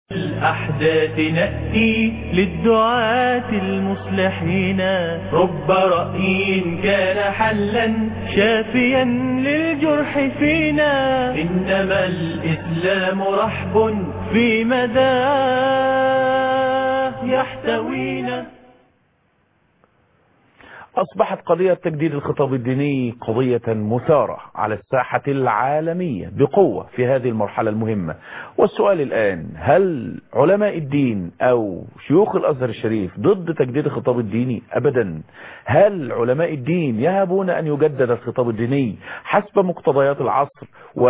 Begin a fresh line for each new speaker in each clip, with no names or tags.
الأحداث نأتي للدعاة المصلحين رب رأي كان حلا شافيا للجرح فينا إنما الإسلام رحب في مداه يحتوينا
أصبحت قضية تجديد الخطاب الديني قضية مثارة على الساحة العالمية بقوة في هذه المرحلة المهمة والسؤال الآن هل علماء الدين أو شيوخ الأزهر الشريف ضد تجديد الخطاب الديني أبدا هل علماء الدين يهبون أن يجدد الخطاب الديني حسب مقتضيات العصر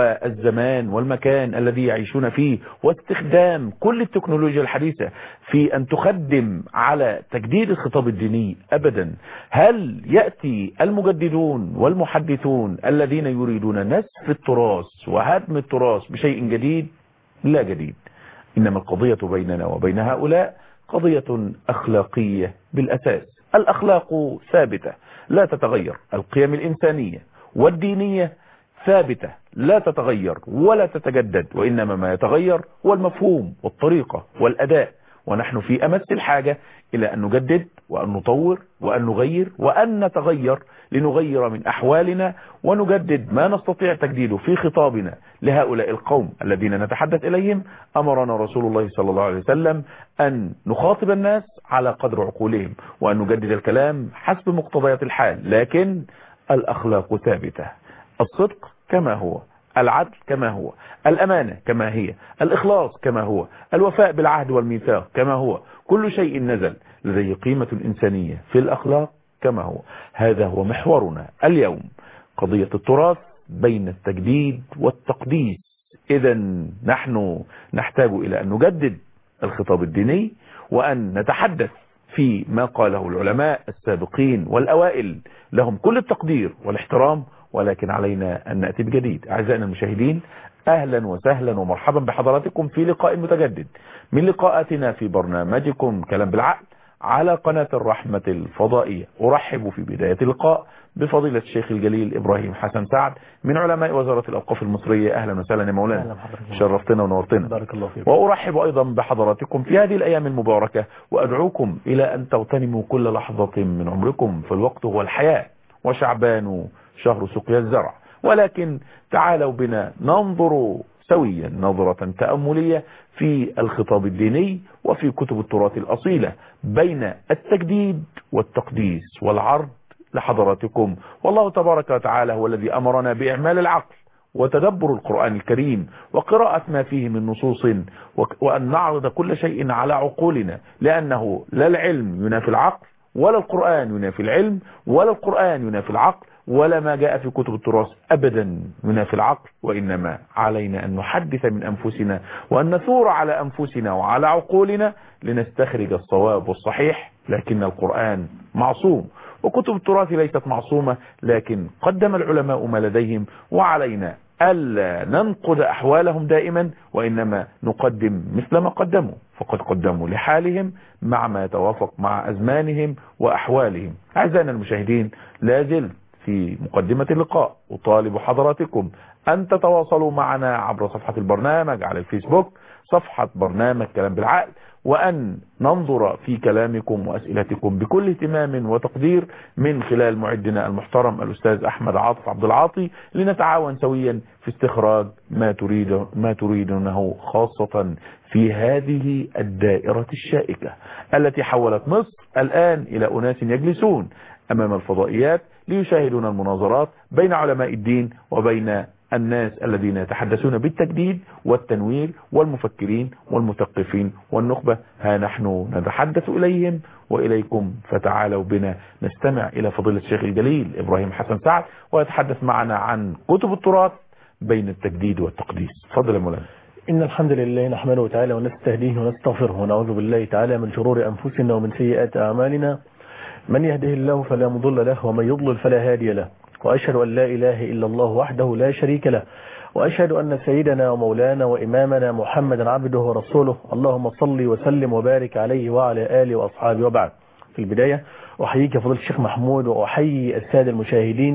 والزمان والمكان الذي يعيشون فيه واستخدام كل التكنولوجيا الحديثة في أن تخدم على تجديد الخطاب الديني أبدا هل يأتي المجددون والمحدثون الذين يريدون نسف التراث وهدم التراث بشيء جديد لا جديد إنما القضية بيننا وبين هؤلاء قضية أخلاقية بالأساس الأخلاق ثابتة لا تتغير القيم الإنسانية والدينية ثابتة لا تتغير ولا تتجدد وإنما ما يتغير هو المفهوم والطريقة والأداء ونحن في أمس الحاجة إلى أن نجدد وأن نطور وأن نغير وأن نتغير لنغير من أحوالنا ونجدد ما نستطيع تجديده في خطابنا لهؤلاء القوم الذين نتحدث إليهم أمرنا رسول الله صلى الله عليه وسلم أن نخاطب الناس على قدر عقولهم وأن نجدد الكلام حسب مقتضيات الحال لكن الأخلاق ثابتة الصدق كما هو العدل كما هو الأمانة كما هي الإخلاص كما هو الوفاء بالعهد والميثاق كما هو كل شيء نزل لديه قيمة إنسانية في الأخلاق كما هو هذا هو محورنا اليوم قضية التراث بين التجديد والتقديس إذا نحن نحتاج إلى أن نجدد الخطاب الديني وأن نتحدث في ما قاله العلماء السابقين والأوائل لهم كل التقدير والاحترام ولكن علينا أن نأتي بجديد أعزائنا المشاهدين أهلا وسهلا ومرحبا بحضراتكم في لقاء متجدد من لقاءاتنا في برنامجكم كلام بالعقل على قناة الرحمة الفضائية أرحب في بداية اللقاء بفضيلة الشيخ الجليل إبراهيم حسن سعد من علماء وزارة الأوقاف المصرية أهلا وسهلا يا مولانا شرفتنا ونورتنا
بارك الله فيك
وأرحب أيضا بحضراتكم في هذه الأيام المباركة وأدعوكم إلى أن تغتنموا كل لحظة من عمركم فالوقت هو الحياة وشعبان شهر سقيا الزرع ولكن تعالوا بنا ننظر سويا نظرة تأملية في الخطاب الديني وفي كتب التراث الأصيلة بين التجديد والتقديس والعرض لحضراتكم والله تبارك وتعالى هو الذي أمرنا بإعمال العقل وتدبر القرآن الكريم وقراءة ما فيه من نصوص وأن نعرض كل شيء على عقولنا لأنه لا العلم ينافي العقل ولا القرآن ينافي العلم ولا القرآن ينافي العقل ولا ما جاء في كتب التراث أبدا ينافي العقل وإنما علينا أن نحدث من أنفسنا وأن نثور على أنفسنا وعلى عقولنا لنستخرج الصواب والصحيح لكن القرآن معصوم وكتب التراث ليست معصومة لكن قدم العلماء ما لديهم وعلينا ألا ننقد أحوالهم دائما وإنما نقدم مثل ما قدموا فقد قدموا لحالهم مع ما يتوافق مع أزمانهم وأحوالهم أعزائنا المشاهدين لا زلت في مقدمة اللقاء أطالب حضراتكم أن تتواصلوا معنا عبر صفحة البرنامج على الفيسبوك صفحة برنامج كلام بالعقل وأن ننظر في كلامكم وأسئلتكم بكل اهتمام وتقدير من خلال معدنا المحترم الأستاذ أحمد عاطف عبد العاطي لنتعاون سويا في استخراج ما تريد ما تريدونه خاصة في هذه الدائرة الشائكة التي حولت مصر الآن إلى أناس يجلسون أمام الفضائيات ليشاهدون المناظرات بين علماء الدين وبين الناس الذين يتحدثون بالتجديد والتنوير والمفكرين والمثقفين والنخبة ها نحن نتحدث إليهم وإليكم فتعالوا بنا نستمع إلى فضيلة الشيخ الجليل إبراهيم حسن سعد ويتحدث معنا عن كتب التراث بين التجديد والتقديس فضل يا مولانا
إن الحمد لله نحمده تعالى ونستهديه ونستغفره ونعوذ بالله تعالى من شرور أنفسنا ومن سيئات أعمالنا من يهده الله فلا مضل له ومن يضلل فلا هادي له وأشهد أن لا إله إلا الله وحده لا شريك له وأشهد أن سيدنا ومولانا وإمامنا محمدا عبده ورسوله اللهم صل وسلم وبارك عليه وعلى آله وأصحابه وبعد في البداية أحييك فضل الشيخ محمود وأحيي السادة المشاهدين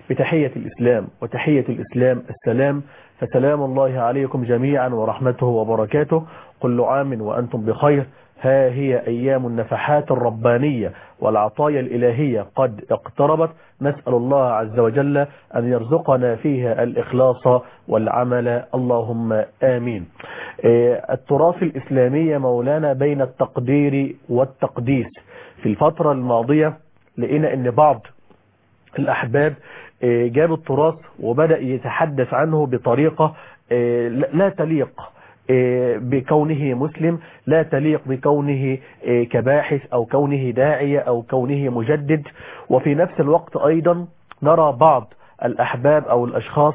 بتحية الإسلام وتحية الإسلام السلام فسلام الله عليكم جميعا ورحمته وبركاته كل عام وأنتم بخير ها هي أيام النفحات الربانية والعطايا الإلهية قد اقتربت نسأل الله عز وجل أن يرزقنا فيها الإخلاص والعمل اللهم آمين التراث الإسلامي مولانا بين التقدير والتقديس في الفترة الماضية لقينا أن بعض الأحباب جاب التراث وبدأ يتحدث عنه بطريقة لا تليق بكونه مسلم لا تليق بكونه كباحث أو كونه داعية أو كونه مجدد وفي نفس الوقت أيضا نرى بعض الأحباب أو الأشخاص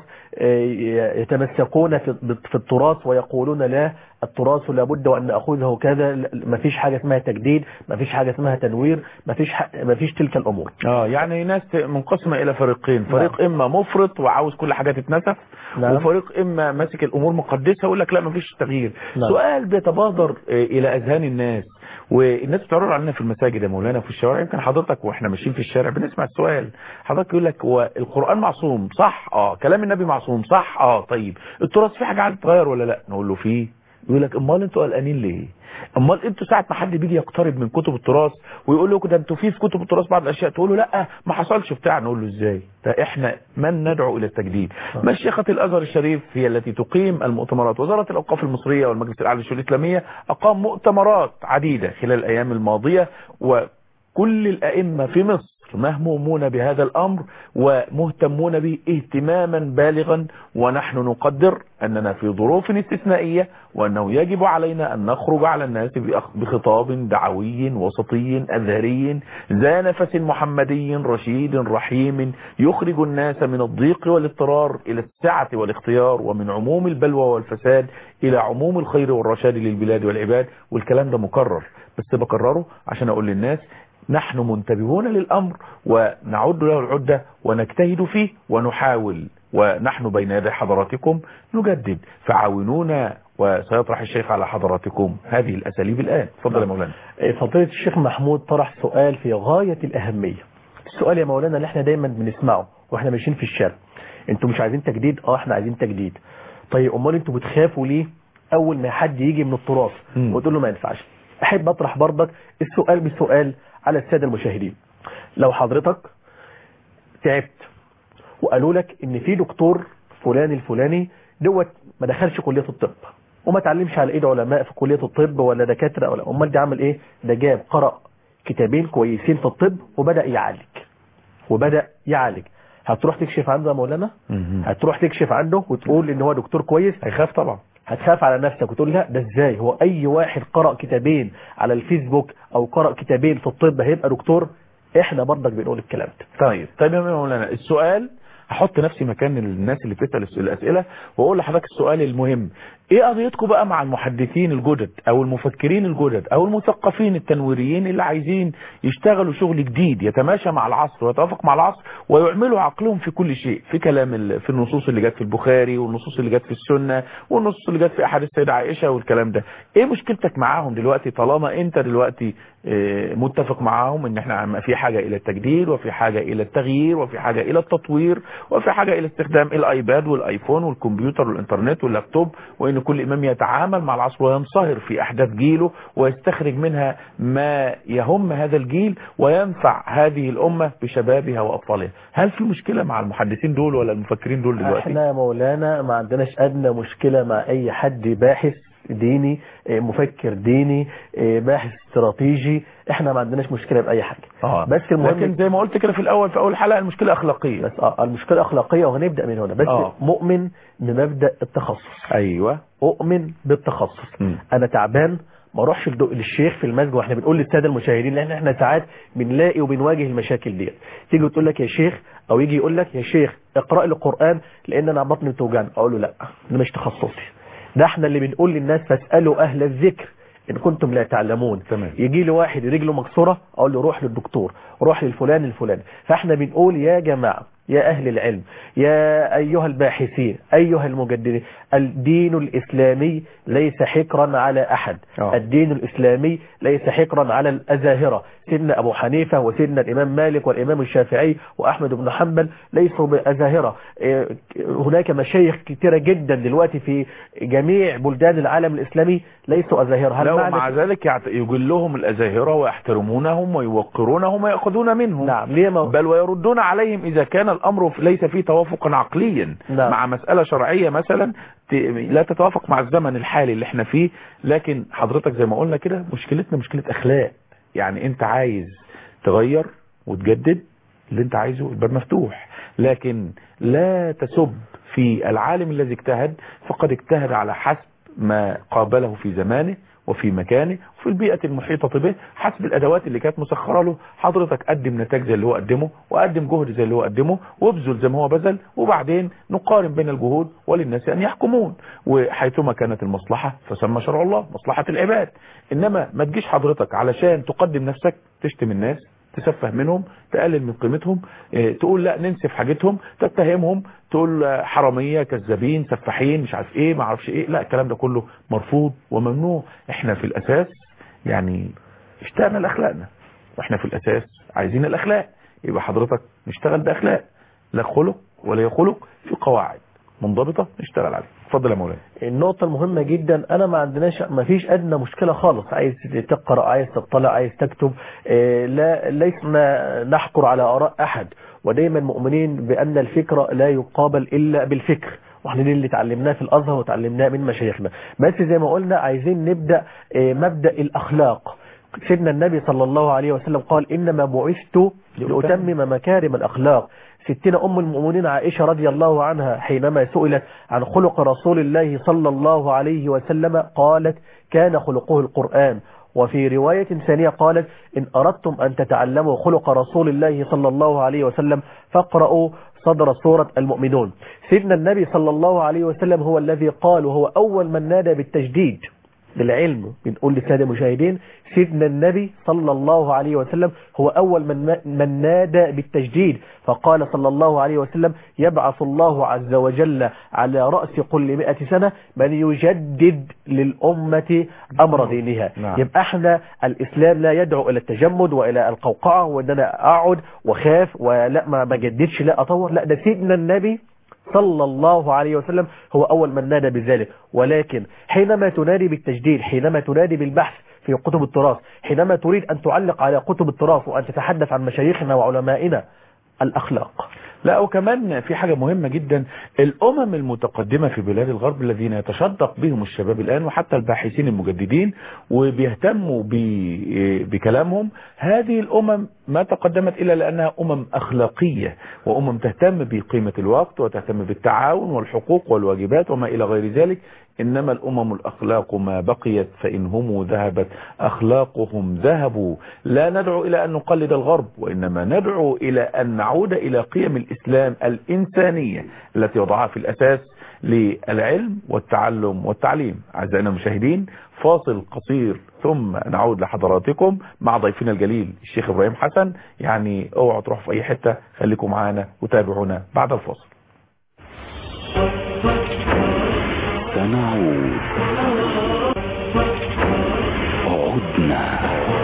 يتمسكون في التراث ويقولون لا التراث لابد وأن نأخذه كذا ما فيش حاجة اسمها تجديد ما فيش حاجة اسمها تنوير ما فيش ما فيش تلك الأمور
اه يعني ناس منقسمة إلى فريقين فريق نعم. إما مفرط وعاوز كل حاجة تتنسف نعم. وفريق إما ماسك الأمور مقدسة ويقول لك لا ما فيش تغيير نعم. سؤال بيتبادر إلى أذهان الناس والناس بتعرض علينا في المساجد يا مولانا في الشوارع يمكن حضرتك واحنا ماشيين في الشارع بنسمع السؤال حضرتك يقول لك هو القرآن معصوم صح اه كلام النبي معصوم صح اه طيب التراث في حاجة عايز تتغير ولا لا نقول له فيه يقول لك امال انتوا قلقانين ليه امال انتوا ساعه ما حد بيجي يقترب من كتب التراث ويقول لكم ده انتوا في في كتب التراث بعض الاشياء تقولوا لا ما حصلش بتاع نقول له ازاي ده احنا من ندعو الى التجديد مشيخه الازهر الشريف هي التي تقيم المؤتمرات وزاره الاوقاف المصريه والمجلس الاعلى للشؤون الاسلاميه اقام مؤتمرات عديده خلال الايام الماضيه وكل الائمه في مصر مهمومون بهذا الأمر ومهتمون به اهتماما بالغا ونحن نقدر أننا في ظروف استثنائية وأنه يجب علينا أن نخرج على الناس بخطاب دعوي وسطي أزهري ذا نفس محمدي رشيد رحيم يخرج الناس من الضيق والاضطرار إلى السعة والاختيار ومن عموم البلوى والفساد إلى عموم الخير والرشاد للبلاد والعباد والكلام ده مكرر بس بكرره عشان أقول للناس نحن منتبهون للأمر ونعد له العدة ونجتهد فيه ونحاول ونحن بين يدي حضراتكم نجدد فعاونونا وسيطرح الشيخ على حضراتكم هذه الأساليب الآن تفضل يا مولانا
فضيلة الشيخ محمود طرح سؤال في غاية الأهمية السؤال يا مولانا اللي احنا دايما بنسمعه واحنا ماشيين في الشارع انتوا مش عايزين تجديد اه احنا عايزين تجديد طيب امال انتوا بتخافوا ليه اول ما حد يجي من التراث وتقول له ما ينفعش احب اطرح برضك السؤال بسؤال على السادة المشاهدين لو حضرتك تعبت وقالوا لك ان في دكتور فلان الفلاني دوت ما دخلش كلية الطب وما تعلمش على ايد علماء في كلية الطب ولا دكاترة ولا امال ده عمل ايه ده جاب قرأ كتابين كويسين في الطب وبدأ يعالج وبدأ يعالج هتروح تكشف عنده يا مولانا هتروح تكشف عنده وتقول ان هو دكتور كويس
هيخاف طبعا
هتخاف على نفسك وتقول لا ده ازاي هو اي واحد قرأ كتابين على الفيسبوك او قرأ كتابين في الطب هيبقى دكتور احنا برضك بنقول الكلام ده
طيب طيب يا مولانا السؤال هحط نفسي مكان الناس اللي بتسال الاسئله واقول لحضرتك السؤال المهم ايه قضيتكم بقى مع المحدثين الجدد او المفكرين الجدد او المثقفين التنويريين اللي عايزين يشتغلوا شغل جديد يتماشى مع العصر ويتوافق مع العصر ويعملوا عقلهم في كل شيء في كلام في النصوص اللي جت في البخاري والنصوص اللي جت في السنه والنصوص اللي جت في احاديث السيده عائشه والكلام ده ايه مشكلتك معاهم دلوقتي طالما انت دلوقتي متفق معاهم ان احنا في حاجه الى التجديد وفي حاجه الى التغيير وفي حاجه الى التطوير وفي حاجه الى استخدام الايباد والايفون والكمبيوتر والانترنت واللابتوب وان كل امام يتعامل مع العصر وينصهر في احداث جيله ويستخرج منها ما يهم هذا الجيل وينفع هذه الامه بشبابها واطفالها هل في مشكله مع المحدثين دول ولا المفكرين دول دلوقتي
احنا يا مولانا ما عندناش ادنى مشكله مع اي حد باحث ديني مفكر ديني باحث استراتيجي احنا ما عندناش مشكله باي حاجه
آه. بس المهم لكن زي ما قلت كده في الاول في اول حلقه المشكله اخلاقيه
بس اه المشكله اخلاقيه وهنبدا من هنا بس آه. مؤمن بمبدا التخصص
ايوه
اؤمن بالتخصص م. انا تعبان ما اروحش للشيخ في المسجد واحنا بنقول للساده المشاهدين لان احنا ساعات بنلاقي وبنواجه المشاكل ديت تيجي وتقول لك يا شيخ او يجي يقول لك يا شيخ اقرا لي القران لان انا بطني بتوجعني اقول له لا ده مش تخصصي ده احنا اللي بنقول للناس فاسالوا اهل الذكر ان كنتم لا تعلمون
تمام.
يجي لي واحد رجله مكسوره اقول له روح للدكتور روح للفلان الفلاني فاحنا بنقول يا جماعه يا أهل العلم يا أيها الباحثين أيها المجددين الدين الإسلامي ليس حكرا على أحد
آه.
الدين الإسلامي ليس حكرا على الأزاهرة سيدنا أبو حنيفة وسيدنا الإمام مالك والإمام الشافعي وأحمد بن حنبل ليسوا بأزاهرة إيه، هناك مشايخ كثيرة جدا دلوقتي في جميع بلدان العالم الإسلامي ليسوا أزاهرة هل
لا
معنى
ومع ذلك يعت- يجلهم الأزاهرة ويحترمونهم ويوقرونهم ويأخذون منهم
نعم ليه ما
بل ويردون عليهم إذا كان الأمر ف- ليس فيه توافقا عقليا
نعم.
مع مسألة شرعية مثلا ت- لا تتوافق مع الزمن الحالي اللي احنا فيه لكن حضرتك زي ما قلنا كده مشكلتنا مشكلة أخلاق يعني أنت عايز تغير وتجدد اللي أنت عايزه الباب مفتوح لكن لا تسب في العالم الذي اجتهد فقد اجتهد على حسب ما قابله في زمانه وفي مكانه وفي البيئة المحيطة به حسب الأدوات اللي كانت مسخرة له حضرتك قدم نتاج زي اللي هو قدمه وقدم جهد زي اللي هو قدمه وابذل زي ما هو بذل وبعدين نقارن بين الجهود وللناس أن يحكمون وحيثما كانت المصلحة فسمى شرع الله مصلحة العباد إنما ما تجيش حضرتك علشان تقدم نفسك تشتم الناس تسفه منهم تقلل من قيمتهم إيه، تقول لا ننسف حاجتهم تتهمهم تقول آه، حرامية كذابين سفاحين مش عارف ايه ما عارفش ايه لا الكلام ده كله مرفوض وممنوع احنا في الاساس يعني اشتقنا لاخلاقنا واحنا في الاساس عايزين الاخلاق يبقى حضرتك نشتغل باخلاق لا خلق ولا خلق في قواعد منضبطة نشتغل عليها اتفضل يا مولانا
النقطة المهمة جدا أنا ما عندناش ما فيش أدنى مشكلة خالص عايز تقرأ عايز تطلع عايز تكتب إيه، لا لسنا نحكر على آراء أحد ودايما مؤمنين بأن الفكر لا يقابل إلا بالفكر واحنا دي اللي اتعلمناه في الازهر وتعلمناه من مشايخنا بس زي ما قلنا عايزين نبدا إيه، مبدا الاخلاق سيدنا النبي صلى الله عليه وسلم قال انما بعثت لاتمم مكارم الاخلاق ستنا ام المؤمنين عائشه رضي الله عنها حينما سئلت عن خلق رسول الله صلى الله عليه وسلم قالت كان خلقه القران وفي رواية ثانية قالت إن أردتم أن تتعلموا خلق رسول الله صلى الله عليه وسلم فاقرأوا صدر سورة المؤمنون سيدنا النبي صلى الله عليه وسلم هو الذي قال وهو أول من نادى بالتجديد للعلم بنقول للسادة المشاهدين سيدنا النبي صلى الله عليه وسلم هو أول من, من نادى بالتجديد فقال صلى الله عليه وسلم يبعث الله عز وجل على رأس كل مئة سنة من يجدد للأمة أمر دينها
نعم.
يبقى احنا الإسلام لا يدعو إلى التجمد وإلى القوقعة وإن أنا أقعد وخاف ولا ما ما جددش لا أطور لا ده سيدنا النبي صلى الله عليه وسلم هو أول من نادى بذلك ولكن حينما تنادي بالتجديد حينما تنادي بالبحث في كتب التراث حينما تريد أن تعلق على كتب التراث وأن تتحدث عن مشايخنا وعلمائنا الأخلاق
لا وكمان في حاجة مهمة جدا الأمم المتقدمة في بلاد الغرب الذين يتشدق بهم الشباب الآن وحتى الباحثين المجددين وبيهتموا ب- بكلامهم هذه الأمم ما تقدمت إلا لأنها أمم أخلاقية وأمم تهتم بقيمة الوقت وتهتم بالتعاون والحقوق والواجبات وما إلى غير ذلك إنما الأمم الأخلاق ما بقيت فإن هم ذهبت أخلاقهم ذهبوا لا ندعو إلى أن نقلد الغرب وإنما ندعو إلى أن نعود إلى قيم الإسلام الإنسانية التي وضعها في الأساس للعلم والتعلم والتعليم أعزائنا المشاهدين فاصل قصير ثم نعود لحضراتكم مع ضيفنا الجليل الشيخ إبراهيم حسن يعني اوعوا تروحوا في أي حتة خليكم معانا وتابعونا بعد الفاصل
سنعود عدنا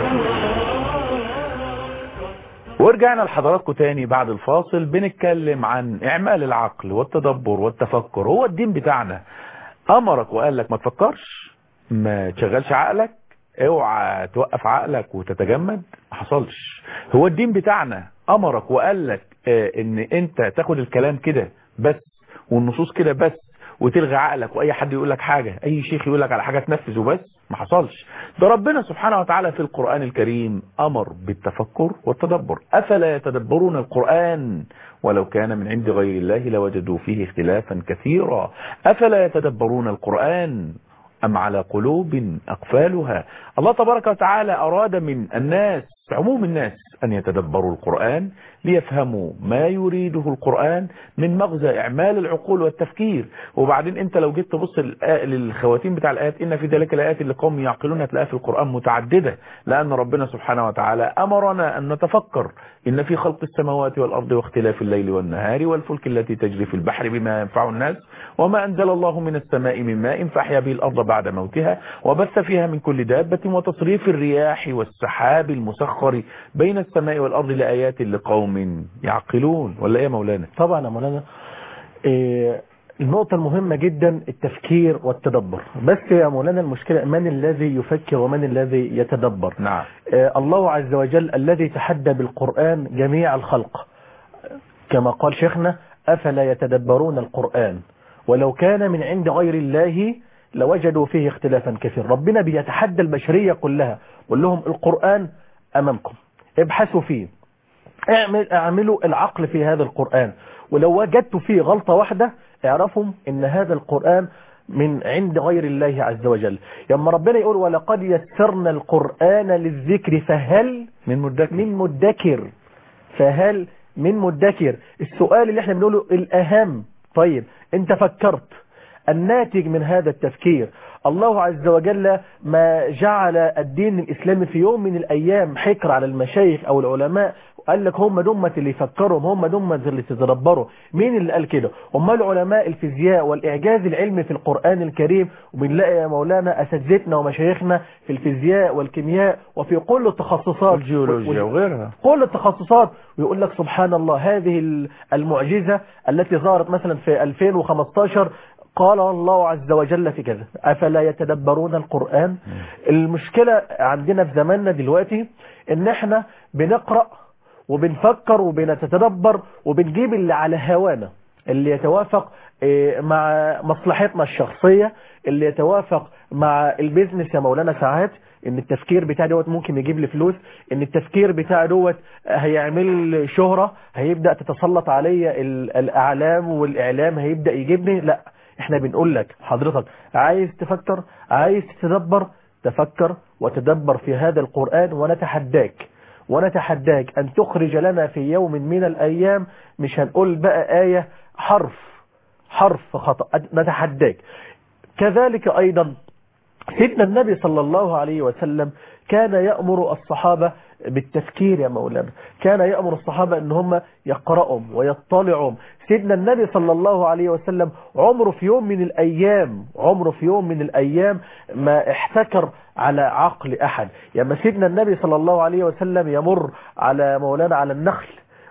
ورجعنا لحضراتكم تاني بعد الفاصل بنتكلم عن اعمال العقل والتدبر والتفكر هو الدين بتاعنا امرك وقال لك ما تفكرش ما تشغلش عقلك اوعى توقف عقلك وتتجمد ما حصلش هو الدين بتاعنا امرك وقال لك آه، ان انت تاخد الكلام كده بس والنصوص كده بس وتلغي عقلك واي حد يقول لك حاجة اي شيخ يقول لك على حاجة تنفذ وبس ما حصلش ده ربنا سبحانه وتعالى في القرآن الكريم امر بالتفكر والتدبر افلا يتدبرون القرآن ولو كان من عند غير الله لوجدوا فيه اختلافا كثيرا افلا يتدبرون القرآن أم على قلوب أقفالها الله تبارك وتعالى أراد من الناس عموم الناس أن يتدبروا القرآن ليفهموا ما يريده القرآن من مغزى إعمال العقول والتفكير وبعدين أنت لو جيت تبص للآ- للخواتيم بتاع الآيات إن في ذلك الآيات اللي قوم يعقلون هتلاقيها في القرآن متعددة لأن ربنا سبحانه وتعالى أمرنا أن نتفكر إن في خلق السماوات والأرض واختلاف الليل والنهار والفلك التي تجري في البحر بما ينفع الناس وما أنزل الله من السماء من ماء فأحيا به الأرض بعد موتها وبث فيها من كل دابة وتصريف الرياح والسحاب المسخر بين السماء والأرض لآيات لقوم يعقلون ولا إيه يا مولانا
طبعا يا مولانا إيه، النقطة المهمة جدا التفكير والتدبر بس يا مولانا المشكلة من الذي يفكر ومن الذي يتدبر
نعم
آه، الله عز وجل الذي تحدى بالقرآن جميع الخلق كما قال شيخنا أفلا يتدبرون القرآن ولو كان من عند غير الله لوجدوا فيه اختلافا كثيرا ربنا بيتحدى البشرية كلها قل لهم القرآن أمامكم ابحثوا فيه اعمل اعملوا العقل في هذا القرآن ولو وجدتوا فيه غلطة واحدة اعرفوا ان هذا القرآن من عند غير الله عز وجل لما ربنا يقول ولقد يسرنا القرآن للذكر فهل
من مدكر
من مدكر فهل من مدكر السؤال اللي احنا بنقوله الأهم طيب انت فكرت الناتج من هذا التفكير الله عز وجل ما جعل الدين الإسلامي في يوم من الأيام حكر على المشايخ أو العلماء قال لك هم دمة اللي يفكروا هم دمة اللي تتدبروا مين اللي قال كده هم العلماء الفيزياء والإعجاز العلمي في القرآن الكريم وبنلاقي يا مولانا أساتذتنا ومشايخنا في الفيزياء والكيمياء وفي كل التخصصات
والجيولوجيا وغيرها
كل التخصصات ويقول لك سبحان الله هذه المعجزة التي ظهرت مثلا في 2015 قال الله عز وجل في كذا أفلا يتدبرون القرآن المشكلة عندنا في زماننا دلوقتي ان احنا بنقرأ وبنفكر وبنتدبر وبنجيب اللي على هوانا اللي يتوافق إيه، مع مصلحتنا الشخصية اللي يتوافق مع البيزنس يا مولانا ساعات ان التفكير بتاع دوت ممكن يجيب لي فلوس ان التفكير بتاع دوت هيعمل لي شهرة هيبدأ تتسلط عليا ال- الاعلام والاعلام هيبدأ يجيبني لا احنا بنقول لك حضرتك عايز تفكر عايز تتدبر تفكر وتدبر في هذا القرآن ونتحداك ونتحداك أن تخرج لنا في يوم من الأيام مش هنقول بقى آية حرف حرف خطأ نتحداك كذلك أيضا سيدنا النبي صلى الله عليه وسلم كان يأمر الصحابة بالتفكير يا مولانا كان يأمر الصحابة ان هم يقرأوا ويطلعوا سيدنا النبي صلى الله عليه وسلم عمره في يوم من الأيام عمره في يوم من الأيام ما احتكر على عقل أحد يعني سيدنا النبي صلى الله عليه وسلم يمر على مولانا على النخل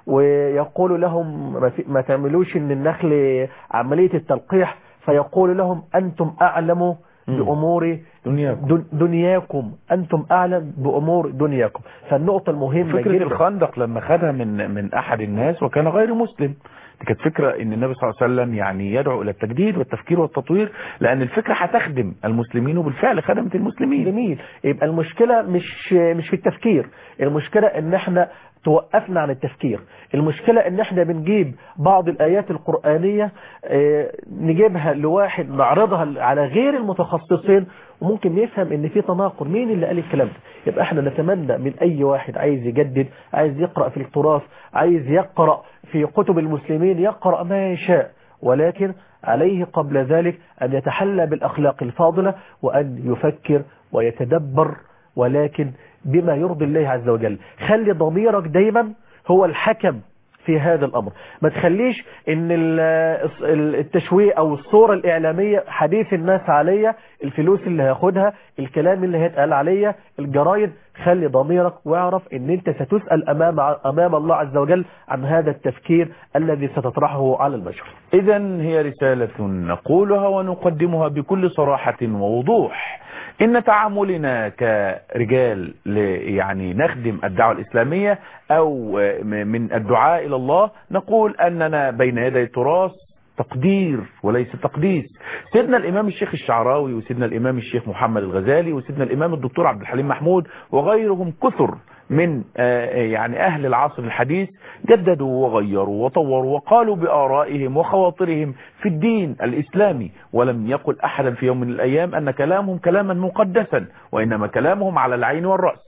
ويقول لهم ما, في ما تعملوش ان النخل عملية التلقيح فيقول لهم أنتم أعلم بأمور
دنياكم
دن- دنياكم أنتم أعلم بأمور دنياكم فالنقطة المهمة
فكرة
جدا
الخندق لما خدها من من أحد الناس وكان غير مسلم دي كانت فكرة ان النبي صلى الله عليه وسلم يعني يدعو الى التجديد والتفكير والتطوير لان الفكرة هتخدم المسلمين وبالفعل خدمت المسلمين
جميل يبقى المشكلة مش مش في التفكير المشكلة ان احنا توقفنا عن التفكير المشكلة ان احنا بنجيب بعض الايات القرآنية اه، نجيبها لواحد نعرضها على غير المتخصصين وممكن نفهم ان في تناقض مين اللي قال الكلام ده يبقى احنا نتمنى من اي واحد عايز يجدد عايز يقرأ في التراث عايز يقرأ في كتب المسلمين يقرأ ما يشاء ولكن عليه قبل ذلك أن يتحلى بالأخلاق الفاضلة وأن يفكر ويتدبر ولكن بما يرضي الله عز وجل خلي ضميرك دايما هو الحكم في هذا الأمر ما تخليش ان ال- ال- التشويق او الصورة الإعلامية حديث الناس عليا الفلوس اللي هاخدها الكلام اللي هيتقال عليا الجرايد خلي ضميرك واعرف ان انت ستسأل امام امام الله عز وجل عن هذا التفكير الذي ستطرحه على البشر
اذا هي رسالة نقولها ونقدمها بكل صراحة ووضوح ان تعاملنا كرجال ل- يعني نخدم الدعوة الاسلامية او م- من الدعاء الى الله نقول اننا بين يدي تراث تقدير وليس تقديس سيدنا الامام الشيخ الشعراوي وسيدنا الامام الشيخ محمد الغزالي وسيدنا الامام الدكتور عبد الحليم محمود وغيرهم كثر من آه، يعني اهل العصر الحديث جددوا وغيروا وطوروا وقالوا بآرائهم وخواطرهم في الدين الإسلامي ولم يقل أحدا في يوم من الأيام أن كلامهم كلاما مقدسا وإنما كلامهم على العين والرأس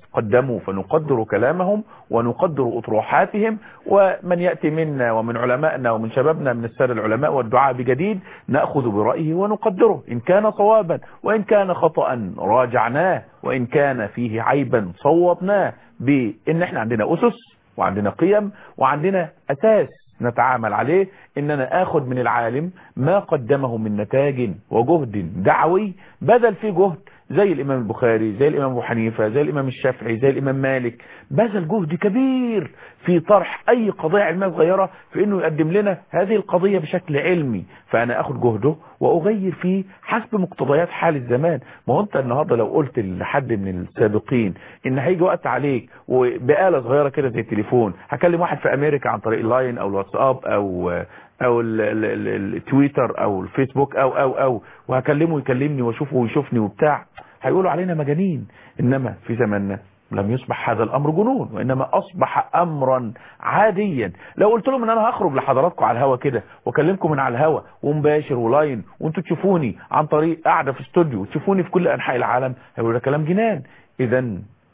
قدموا فنقدر كلامهم ونقدر أطروحاتهم ومن يأتي منا ومن علمائنا ومن شبابنا من السادة العلماء والدعاء بجديد نأخذ برأيه ونقدره إن كان صوابا وإن كان خطأ راجعناه وإن كان فيه عيبا صوبناه بإن احنا عندنا أسس وعندنا قيم وعندنا أساس نتعامل عليه ان انا اخد من العالم ما قدمه من نتاج وجهد دعوي بدل فيه جهد زي الامام البخاري زي الامام ابو حنيفه زي الامام الشافعي زي الامام مالك بذل جهد كبير في طرح اي قضيه علميه صغيره في انه يقدم لنا هذه القضيه بشكل علمي فانا اخد جهده واغير فيه حسب مقتضيات حال الزمان ما هو انت النهارده لو قلت لحد من السابقين ان هيجي وقت عليك وبآلة صغيره كده زي التليفون هكلم واحد في امريكا عن طريق اللاين او الواتساب او او ال- ال- ال- التويتر او الفيسبوك او او او وهكلمه يكلمني واشوفه ويشوفني وبتاع هيقولوا علينا مجانين انما في زماننا لم يصبح هذا الامر جنون وانما اصبح امرا عاديا لو قلت لهم ان انا هخرج لحضراتكم على الهوا كده واكلمكم من على الهوا ومباشر ولاين وانتوا تشوفوني عن طريق قاعده في استوديو تشوفوني في كل انحاء العالم هيقولوا ده كلام جنان اذا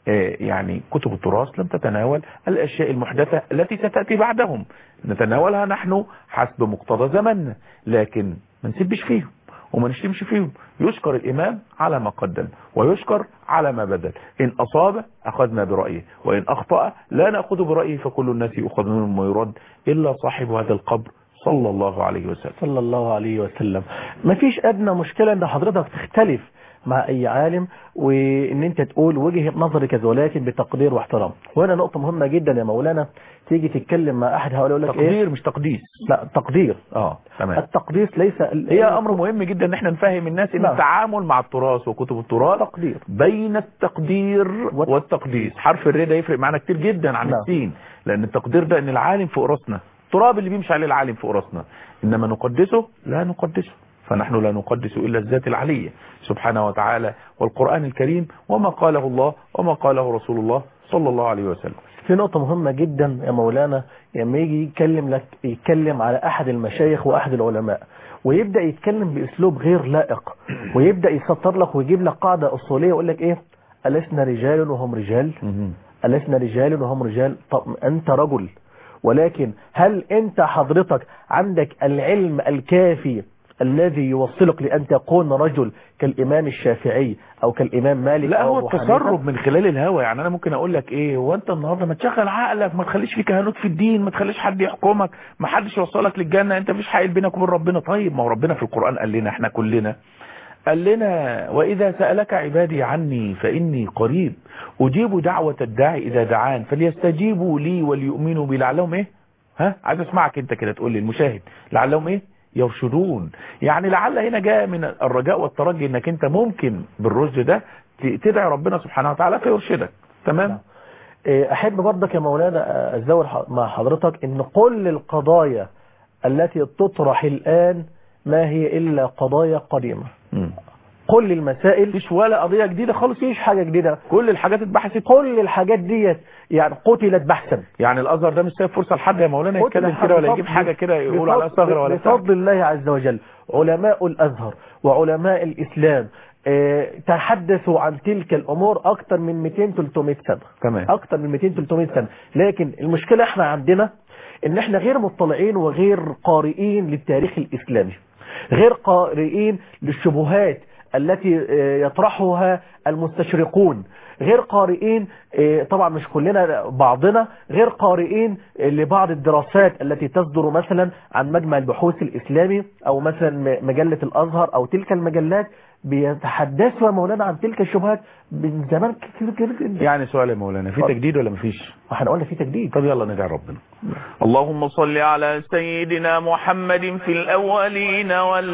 يعني كتب التراث لم تتناول الاشياء المحدثه التي ستاتي بعدهم نتناولها نحن حسب مقتضى زمننا لكن ما نسبش فيهم وما نشتمش فيهم يشكر الإمام على ما قدم ويشكر على ما بدل إن أصاب أخذنا برأيه وإن أخطأ لا نأخذ برأيه فكل الناس يؤخذ منهم ويرد إلا صاحب هذا القبر صلى الله عليه وسلم
صلى الله عليه وسلم ما فيش أدنى مشكلة أن حضرتك تختلف مع أي عالم وإن أنت تقول وجهة نظري كذا ولكن بتقدير واحترام وهنا نقطة مهمة جدا يا مولانا تيجي تتكلم مع أحد هؤلاء يقول لك إيه
تقدير مش تقديس
لا تقدير
اه تمام
التقديس ليس ال-
هي امر مهم جدا ان احنا نفهم الناس ان
نعم.
التعامل مع التراث وكتب التراث
تقدير
بين التقدير
والت-
والتقديس حرف الر ده يفرق معانا كتير جدا عن
نعم.
السين لان التقدير ده ان العالم فوق راسنا التراب اللي بيمشي عليه العالم فوق راسنا انما نقدسه لا نقدسه فنحن لا نقدس الا الذات العليه سبحانه وتعالى والقران الكريم وما قاله الله وما قاله رسول الله صلى الله عليه وسلم
في نقطة مهمة جدا يا مولانا لما يجي يتكلم لك يتكلم على أحد المشايخ وأحد العلماء ويبدأ يتكلم بأسلوب غير لائق ويبدأ يسطر لك ويجيب لك قاعدة أصولية ويقول لك إيه ألسنا رجال وهم رجال ألسنا رجال وهم رجال طب أنت رجل ولكن هل أنت حضرتك عندك العلم الكافي الذي يوصلك لأن تكون رجل كالإمام الشافعي أو كالإمام مالك
لا
أو
هو
أبو حنيفة؟
التسرب من خلال الهوى يعني انا ممكن اقول لك ايه هو انت النهارده ما تشغل عقلك ما تخليش في كهنوت في الدين ما تخليش حد يحكمك ما حدش يوصلك للجنه انت مفيش حائل بينك وبين ربنا طيب ما هو ربنا في القران قال لنا احنا كلنا قال لنا واذا سالك عبادي عني فاني قريب اجيب دعوه الداعي اذا دعان فليستجيبوا لي وليؤمنوا بي لعلهم ايه ها عايز اسمعك انت كده تقول لي المشاهد لعلهم ايه يرشدون يعني لعل هنا جاء من الرجاء والترجي انك انت ممكن بالرشد ده ت- تدعي ربنا سبحانه وتعالى فيرشدك تمام
إيه، أحب برضك يا مولانا أزور ح- مع حضرتك أن كل القضايا التي تطرح الآن ما هي إلا قضايا قديمة
مم.
كل المسائل
مفيش ولا قضيه جديده خالص
مفيش حاجة جديدة
كل الحاجات اتبحثت
كل الحاجات ديت يعني قتلت بحثا
يعني الازهر ده مش سايب فرصه لحد يا مولانا
قتل
يتكلم
الحق
كده ولا
بفضل-
يجيب حاجه كده يقول على
بفضل-
ثغره ولا بتاع
بفضل الله عز وجل علماء الأزهر وعلماء الإسلام آه، تحدثوا عن تلك الأمور أكثر من 200-300 سنة
تمام
أكثر من 200-300 سنة لكن المشكلة احنا عندنا ان احنا غير مطلعين وغير قارئين للتاريخ الإسلامي غير قارئين للشبهات التي آه، يطرحها المستشرقون غير قارئين آه، طبعا مش كلنا بعضنا غير قارئين آه، لبعض الدراسات التي تصدر مثلا عن مجمع البحوث الإسلامي أو مثلا م- مجلة الأزهر أو تلك المجلات بيتحدثوا يا مولانا عن تلك الشبهات من زمان كتير كتير جدا
يعني سؤال يا مولانا في
اتفضل.
تجديد ولا مفيش
واحنا قلنا في تجديد
طب يلا ندعي ربنا اللهم صل على سيدنا محمد في الأولين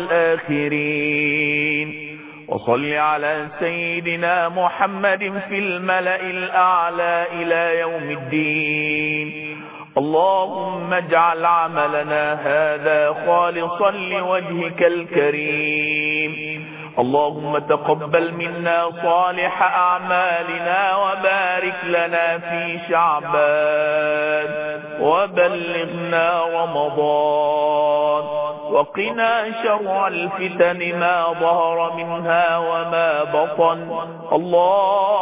والآخرين وصل على سيدنا محمد في الملأ الأعلى إلى يوم الدين اللهم اجعل عملنا هذا خالصا لوجهك الكريم اللهم تقبل منا صالح أعمالنا وبارك لنا في شعبان وبلغنا رمضان وقنا شر الفتن ما ظهر منها وما بطن اللهم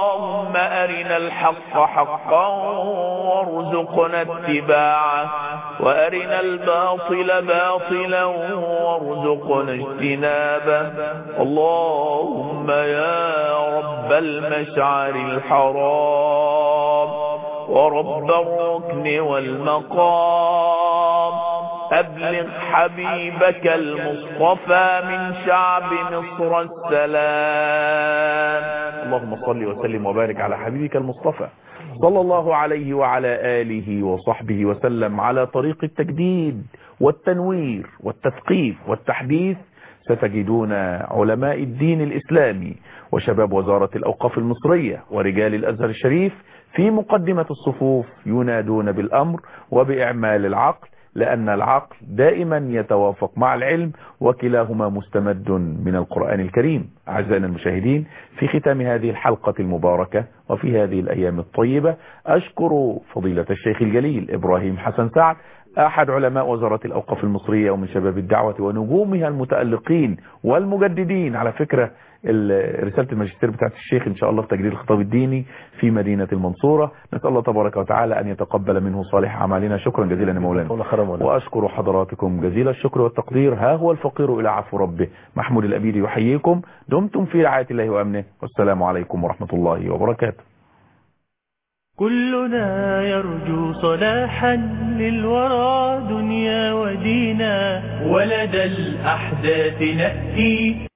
اللهم أرنا الحق حقا وارزقنا اتباعه وأرنا الباطل باطلا وارزقنا اجتنابه اللهم يا رب المشعر الحرام ورب الركن والمقام أبلغ حبيبك المصطفى من شعب مصر السلام اللهم صل وسلم وبارك على حبيبك المصطفى صلى الله عليه وعلى آله وصحبه وسلم على طريق التجديد والتنوير والتثقيف والتحديث ستجدون علماء الدين الإسلامي وشباب وزارة الأوقاف المصرية ورجال الأزهر الشريف في مقدمة الصفوف ينادون بالأمر وبإعمال العقل لأن العقل دائما يتوافق مع العلم وكلاهما مستمد من القرآن الكريم أعزائنا المشاهدين في ختام هذه الحلقة المباركة وفي هذه الأيام الطيبة أشكر فضيلة الشيخ الجليل إبراهيم حسن سعد أحد علماء وزارة الأوقاف المصرية ومن شباب الدعوة ونجومها المتألقين والمجددين على فكرة رسالة الماجستير بتاعت الشيخ إن شاء الله في تجديد الخطاب الديني في مدينة المنصورة نسأل الله تبارك وتعالى أن يتقبل منه صالح أعمالنا شكرا جزيلا يا مولانا وأشكر حضراتكم جزيل الشكر والتقدير ها هو الفقير إلى عفو ربه محمود الأبيدي يحييكم دمتم في رعاية الله وأمنه والسلام عليكم ورحمة الله وبركاته
كلنا يرجو صلاحا للورى دنيا ودينا ولدى الأحداث نأتي